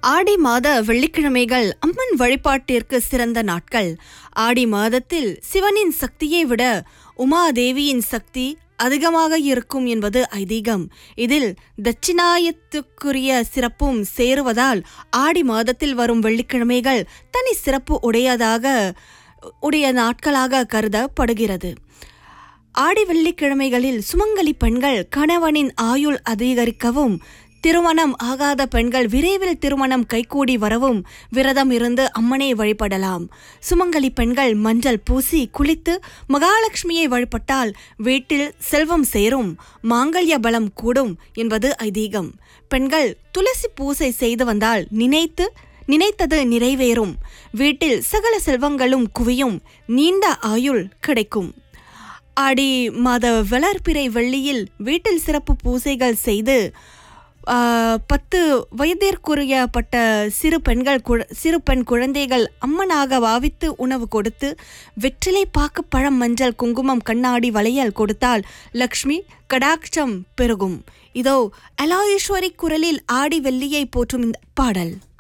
ஆடி மாத வெள்ளிக்கிழமைகள் அம்மன் வழிபாட்டிற்கு சிறந்த நாட்கள் ஆடி மாதத்தில் சிவனின் சக்தியை விட உமாதேவியின் சக்தி அதிகமாக இருக்கும் என்பது ஐதீகம் இதில் தட்சிணாயத்துக்குரிய சிறப்பும் சேருவதால் ஆடி மாதத்தில் வரும் வெள்ளிக்கிழமைகள் தனி சிறப்பு உடையதாக உடைய நாட்களாக கருதப்படுகிறது ஆடி வெள்ளிக்கிழமைகளில் சுமங்கலி பெண்கள் கணவனின் ஆயுள் அதிகரிக்கவும் திருமணம் ஆகாத பெண்கள் விரைவில் திருமணம் கைகூடி வரவும் விரதம் இருந்து அம்மனை வழிபடலாம் சுமங்கலி பெண்கள் மஞ்சள் பூசி குளித்து மகாலட்சுமியை வழிபட்டால் வீட்டில் செல்வம் சேரும் மாங்கல்ய பலம் கூடும் என்பது ஐதீகம் பெண்கள் துளசி பூசை செய்து வந்தால் நினைத்து நினைத்தது நிறைவேறும் வீட்டில் சகல செல்வங்களும் குவியும் நீண்ட ஆயுள் கிடைக்கும் ஆடி மாத வளர்ப்பிறை வெள்ளியில் வீட்டில் சிறப்பு பூசைகள் செய்து ஆ, பத்து வயதிற்குரியப்பட்ட சிறு பெண்கள் குழ- சிறு பெண் குழந்தைகள் அம்மனாக பாவித்து உணவு கொடுத்து வெற்றிலை பாக்கு பழம் மஞ்சள் குங்குமம் கண்ணாடி வளையல் கொடுத்தால் லக்ஷ்மி கடாட்சம் பெருகும் இதோ அலாயேஸ்வரி குரலில் ஆடி வெள்ளியை போற்றும் இந்த பாடல்